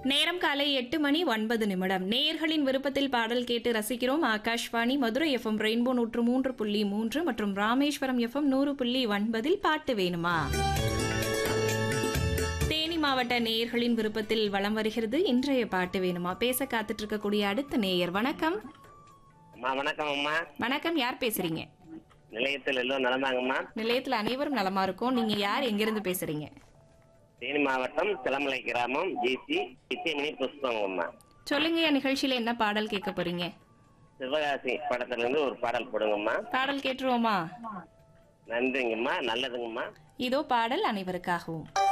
நேரம் காலை எட்டு மணி ஒன்பது நிமிடம் நேயர்களின் விருப்பத்தில் பாடல் கேட்டு ரசிக்கிறோம் ஆகாஷ்வாணி மதுரை எஃப்எம் ரெயின்போ நூற்று மூன்று புள்ளி மூன்று மற்றும் ராமேஸ்வரம் எஃப்எம் நூறு புள்ளி ஒன்பதில் பாட்டு வேணுமா தேனி மாவட்ட நேயர்களின் விருப்பத்தில் வலம் வருகிறது இன்றைய பாட்டு வேணுமா பேச காத்துட்டு இருக்கக்கூடிய அடுத்த நேயர் வணக்கம் அம்மா வணக்கம் அம்மா வணக்கம் யார் பேசுறீங்க நிலையத்தில் எல்லோரும் நடந்தாங்கம்மா நிலையத்தில் அனைவரும் நலமா இருக்கும் நீங்க யார் எங்கிருந்து பேசுறீங்க தேனி மாவட்டம் சிலமலை கிராமம் ஜிசி இசைமணி புஷ்பங்கம்மா சொல்லுங்க என் நிகழ்ச்சியில என்ன பாடல் கேட்க போறீங்க சிவகாசி படத்துல இருந்து ஒரு பாடல் போடுங்கம்மா பாடல் கேட்டுருவோமா நன்றிங்கம்மா நல்லதுங்கம்மா இதோ பாடல் அனைவருக்காகவும்